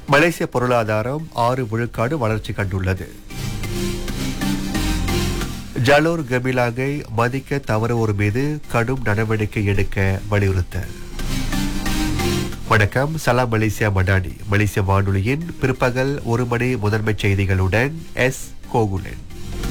மலேசிய பொருளாதாரம் ஆறு விழுக்காடு வளர்ச்சி கண்டுள்ளது ஜலோர் கபிலாங்கை மதிக்க தவறுவோர் மீது கடும் நடவடிக்கை எடுக்க வலியுறுத்தல் வணக்கம் சலாம் மலேசியா மடானி மலேசிய வானொலியின் பிற்பகல் ஒரு மணி முதன்மை செய்திகளுடன் எஸ் கோகுலன்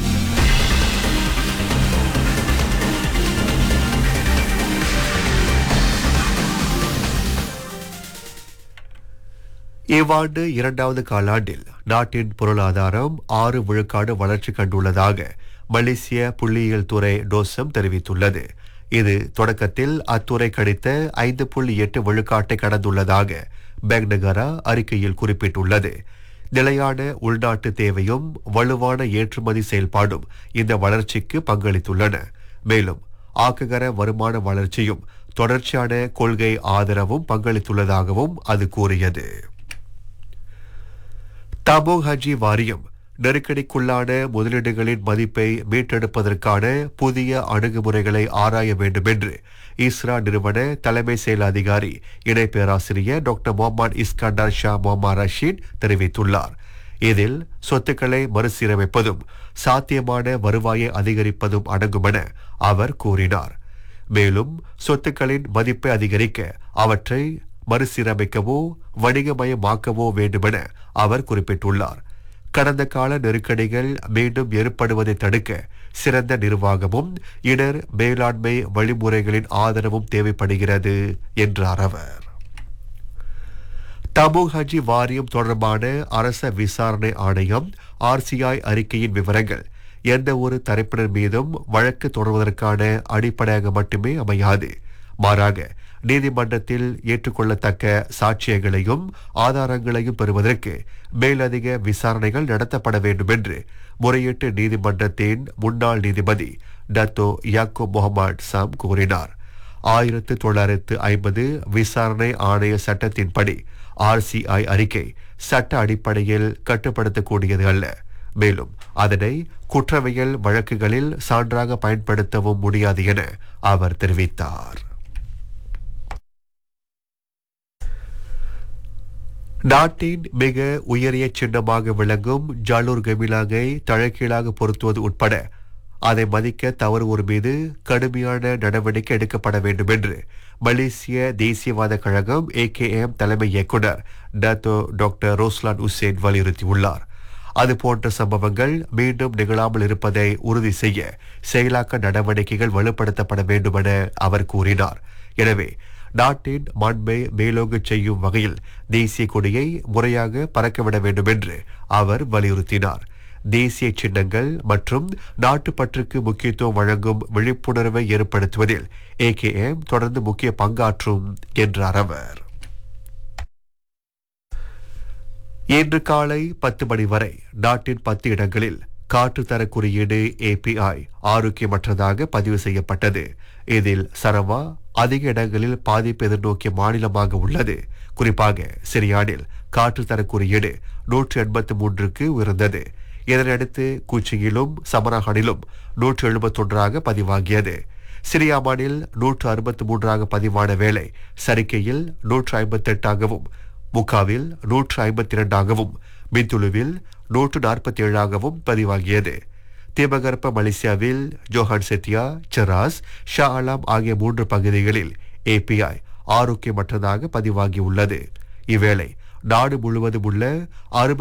இவ்வாண்டு இரண்டாவது காலாண்டில் நாட்டின் பொருளாதாரம் ஆறு விழுக்காடு வளர்ச்சி கண்டுள்ளதாக மலேசிய புள்ளியியல் துறை டோசம் தெரிவித்துள்ளது இது தொடக்கத்தில் அத்துறை கணித்த ஐந்து புள்ளி எட்டு விழுக்காட்டை கடந்துள்ளதாக பேங்க் நகரா அறிக்கையில் குறிப்பிட்டுள்ளது நிலையான உள்நாட்டு தேவையும் வலுவான ஏற்றுமதி செயல்பாடும் இந்த வளர்ச்சிக்கு பங்களித்துள்ளன மேலும் ஆக்ககர வருமான வளர்ச்சியும் தொடர்ச்சியான கொள்கை ஆதரவும் பங்களித்துள்ளதாகவும் அது கூறியது தபோக் ஹஜி வாரியம் நெருக்கடிக்குள்ளான முதலீடுகளின் மதிப்பை மீட்டெடுப்பதற்கான புதிய அணுகுமுறைகளை ஆராய வேண்டும் என்று இஸ்ரா நிறுவன தலைமை செயல் அதிகாரி இணை பேராசிரியர் doctor Mohamed Iskandar Shah Mohamed Rashid தெரிவித்துள்ளார் இதில் சொத்துக்களை மறுசீரமைப்பதும் சாத்தியமான வருவாயை அதிகரிப்பதும் அடங்கும் என அவர் கூறினார் மேலும் சொத்துக்களின் மதிப்பை அதிகரிக்க அவற்றை மறுசீரமைக்கவோ வணிகமயமாக்கவோ வேண்டுமென அவர் குறிப்பிட்டுள்ளார் கடந்த கால நெருக்கடிகள் மீண்டும் ஏற்படுவதை தடுக்க சிறந்த நிர்வாகமும் இடர் மேலாண்மை வழிமுறைகளின் ஆதரவும் தேவைப்படுகிறது என்றார் அவர் தபுக் ஹஜி வாரியம் தொடர்பான அரச விசாரணை ஆணையம் ஆர்சிஐ அறிக்கையின் விவரங்கள் எந்த ஒரு தரப்பினர் மீதும் வழக்கு தொடர்வதற்கான அடிப்படையாக மட்டுமே அமையாது மாறாக நீதிமன்றத்தில் ஏற்றுக்கொள்ளத்தக்க சாட்சியங்களையும் ஆதாரங்களையும் பெறுவதற்கு மேலதிக விசாரணைகள் நடத்தப்பட வேண்டும் என்று முறையீட்டு நீதிமன்றத்தின் முன்னாள் நீதிபதி டத்தோ யாக்கோ முகமது சாம் கூறினார் ஆயிரத்து தொள்ளாயிரத்து ஐம்பது விசாரணை ஆணைய சட்டத்தின்படி ஆர்சிஐ அறிக்கை சட்ட அடிப்படையில் கட்டுப்படுத்தக்கூடியது அல்ல மேலும் அதனை குற்றவியல் வழக்குகளில் சான்றாக பயன்படுத்தவும் முடியாது என அவர் தெரிவித்தார் நாட்டின் மிக உயரிய சின்னமாக விளங்கும் ஜாலூர் கமிலாங்கை தழக்கீழாக பொருத்துவது உட்பட அதை மதிக்க தவறுவோர் மீது கடுமையான நடவடிக்கை எடுக்கப்பட வேண்டும் என்று மலேசிய தேசியவாத கழகம் ஏகேஎம் தலைமை இயக்குனர் டத்தோ டாக்டர் ரோஸ்லான் உசேன் வலியுறுத்தியுள்ளார் அதுபோன்ற சம்பவங்கள் மீண்டும் நிகழாமல் இருப்பதை உறுதி செய்ய செயலாக்க நடவடிக்கைகள் வலுப்படுத்தப்பட வேண்டும் என அவர் கூறினார் எனவே நாட்டின் மாண்பை மேலோங்கச் செய்யும் வகையில் தேசிய கொடியை முறையாக பறக்கவிட வேண்டும் என்று அவர் வலியுறுத்தினார் தேசிய சின்னங்கள் மற்றும் நாட்டுப்பற்றுக்கு முக்கியத்துவம் வழங்கும் விழிப்புணர்வை ஏற்படுத்துவதில் ஏகேஎம் தொடர்ந்து முக்கிய பங்காற்றும் என்றார் அவர் இன்று காலை பத்து மணி வரை நாட்டின் பத்து இடங்களில் காற்று தர குறியீடு ஏபிஐ ஆரோக்கியமற்றதாக பதிவு செய்யப்பட்டது இதில் சரவா அதிக இடங்களில் பாதிப்பு எதிர்நோக்கிய மாநிலமாக உள்ளது குறிப்பாக சிரியானில் காற்று தர குறியீடு நூற்று எண்பத்து மூன்றுக்கு உயர்ந்தது இதனையடுத்து கூச்சியிலும் சமரஹானிலும் நூற்று எழுபத்தொன்றாக பதிவாகியது சிரியாமானில் நூற்று அறுபத்து மூன்றாக பதிவான வேளை சரிக்கையில் நூற்று ஐம்பத்தெட்டாகவும் முக்காவில் நூற்று ஐம்பத்தி இரண்டாகவும் மிந்துலுவில் நூற்று நாற்பத்தி ஏழாகவும் பதிவாகியது தீபகற்ப மலேசியாவில் Johan Setia Cheras Shah Alam ஆகிய மூன்று பகுதிகளில் ஏபிஐ ஆரோக்கியமற்றதாக பதிவாகியுள்ளது இவ்வேளை நாடு முழுவதும் உள்ள அறுபது